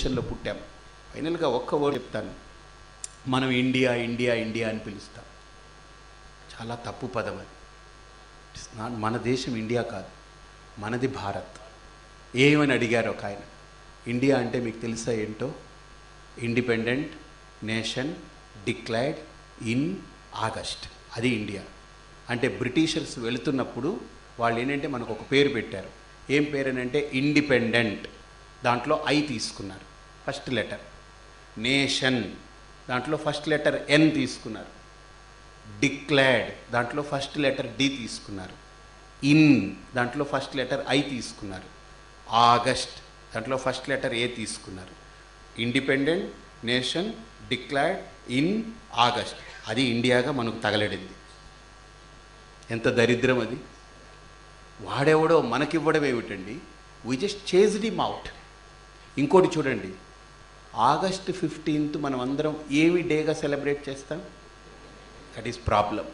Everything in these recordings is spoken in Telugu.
దేశంలో పుట్టాం ఫైనల్గా ఒక్క వర్డ్ చెప్తాను మనం ఇండియా ఇండియా ఇండియా అని పిలుస్తాం చాలా తప్పు పదం అది It's not- మన దేశం ఇండియా కాదు మనది భారత్ ఏమని అడిగారు ఒక ఆయన ఇండియా అంటే మీకు తెలుసా ఏంటో independent nation declared in August అది ఇండియా అంటే బ్రిటిషర్స్ వెళుతున్నప్పుడు వాళ్ళు ఏంటంటే మనకు ఒక పేరు పెట్టారు ఏం పేరు అని అంటే ఇండిపెండెంట్ దాంట్లో ఐ తీసుకున్నారు ఫస్ట్ లెటర్ నేషన్ దాంట్లో ఫస్ట్ లెటర్ ఎన్ తీసుకున్నారు డిక్లైర్డ్ దాంట్లో ఫస్ట్ లెటర్ డి తీసుకున్నారు ఇన్ దాంట్లో ఫస్ట్ లెటర్ ఐ తీసుకున్నారు ఆగస్ట్ దాంట్లో ఫస్ట్ లెటర్ ఏ తీసుకున్నారు independent nation declared in August అది ఇండియాగా మనకు తగలడింది ఎంత దరిద్రం అది వాడెవడో మనకివ్వడం ఏమిటండి we just chased him out ఇంకోటి చూడండి ఆగస్ట్ ఫిఫ్టీన్త్ మనం అందరం ఏమి డేగా సెలబ్రేట్ చేస్తాం దట్ ఈస్ ప్రాబ్లం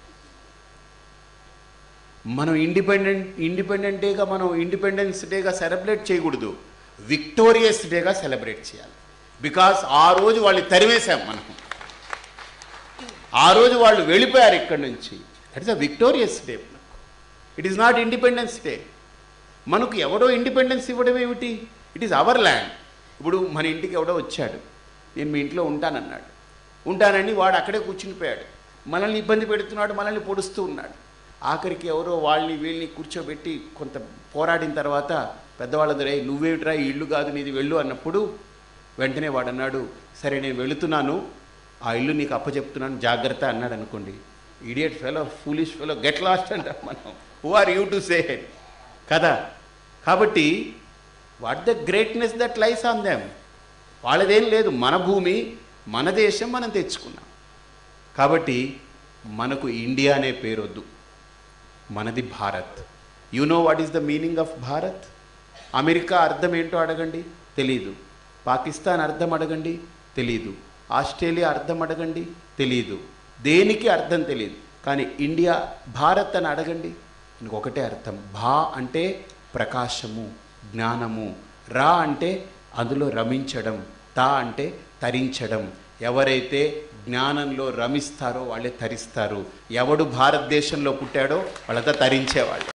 మనం ఇండిపెండెంట్ ఇండిపెండెంట్ డేగా మనం ఇండిపెండెన్స్ డేగా సెలబ్రేట్ చేయకూడదు విక్టోరియస్ డేగా సెలబ్రేట్ చేయాలి బికాస్ ఆ రోజు వాళ్ళు తరిమేశాం మనం ఆ రోజు వాళ్ళు వెళ్ళిపోయారు ఇక్కడి నుంచి that is a victorious day it is not independence day మనకు ఎవడో ఇండిపెండెన్స్ ఇవ్వడం ఏమిటి ఇట్ ఈస్ అవర్ ల్యాండ్ ఇప్పుడు మన ఇంటికి ఎవడో వచ్చాడు నేను మీ ఇంట్లో ఉంటానన్నాడు ఉంటానని వాడు అక్కడే కూర్చునిపోయాడు మనల్ని ఇబ్బంది పెడుతున్నాడు మనల్ని పొడుస్తూ ఉన్నాడు ఆఖరికి ఎవరో వాళ్ళని వీళ్ళని కూర్చోబెట్టి కొంత పోరాడిన తర్వాత పెద్దవాళ్ళందరూ "ఏయ్, నువ్వేమిట్రా ఈ ఇల్లు కాదు నీది వెళ్ళు అన్నప్పుడు వెంటనే వాడు అన్నాడు సరే నేను వెళుతున్నాను ఆ ఇల్లు నీకు అప్పచెప్తున్నాను జాగ్రత్త అన్నాడు అనుకోండి idiot fellow foolish fellow get lost అంటాం మనం who are you to say కదా కాబట్టి what the greatness that lies on them వాళ్ళదేం లేదు మన భూమి మన దేశం మనం తెచ్చుకున్నాం కాబట్టి మనకు ఇండియా అనే పేరు వద్దు మనది Bharat you know what is the meaning of Bharat America అర్థం ఏంటో అడగండి తెలీదు పాకిస్తాన్ అర్థం అడగండి తెలీదు ఆస్ట్రేలియా అర్థం అడగండి తెలీదు దేనికి అర్థం తెలియదు కానీ ఇండియా భారత్ అని అడగండి ఇంకొకటే ఒకటే అర్థం భా అంటే ప్రకాశము జ్ఞానము రా అంటే అందులో రమించడం తా అంటే తరించడం ఎవరైతే జ్ఞానంలో రమిస్తారో వాళ్ళే తరిస్తారు ఎవడు భారతదేశంలో పుట్టాడో వాళ్ళంతా తరించేవాళ్ళు